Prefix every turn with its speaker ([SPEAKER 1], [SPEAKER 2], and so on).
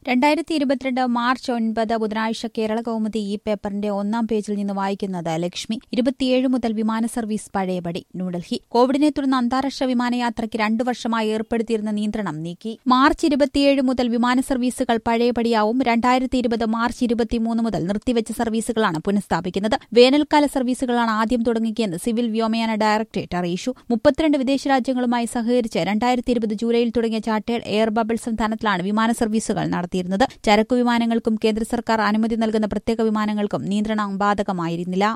[SPEAKER 1] രണ്ടായിരത്തി ഇരുപത്തിരണ്ട് മാർച്ച് ഒൻപത് ബുധനാഴ്ച കേരള കൗമുദി ഈ പേപ്പറിന്റെ ഒന്നാം പേജിൽ നിന്ന് വായിക്കുന്നത് ലക്ഷ്മി ഇരുപത്തിയേഴ് മുതൽ വിമാന സർവീസ് പഴയപടി ന്യൂഡൽഹി കോവിഡിനെ തുടർന്ന് അന്താരാഷ്ട്ര വിമാനയാത്രയ്ക്ക് രണ്ടു വർഷമായി ഏർപ്പെടുത്തിയിരുന്ന നിയന്ത്രണം നീക്കി മാർച്ച് ഇരുപത്തിയേഴ് മുതൽ വിമാന സർവീസുകൾ പഴയപടിയാവും രണ്ടായിരത്തി ഇരുപത് മാർച്ച് ഇരുപത്തിമൂന്ന് മുതൽ നിർത്തിവെച്ച സർവീസുകളാണ് പുനഃസ്ഥാപിക്കുന്നത് വേനൽക്കാല സർവീസുകളാണ് ആദ്യം തുടങ്ങുകയെന്ന് സിവിൽ വ്യോമയാന ഡയറക്ടറേറ്റ് അറിയിച്ചു മുപ്പത്തിരണ്ട് വിദേശ രാജ്യങ്ങളുമായി സഹകരിച്ച് രണ്ടായിരത്തി ഇരുപത് ജൂലൈയിൽ തുടങ്ങിയ ചാർട്ടേഡ് എയർ ബബിൾ സംവിധാനത്തിലാണ് വിമാന സർവീസുകൾ നടത്തിയിരുന്നത് ചരക്കു വിമാനങ്ങൾക്കും കേന്ദ്ര സർക്കാർ അനുമതി നൽകുന്ന പ്രത്യേക വിമാനങ്ങൾക്കും നിയന്ത്രണം ബാധകമായിരുന്നില്ല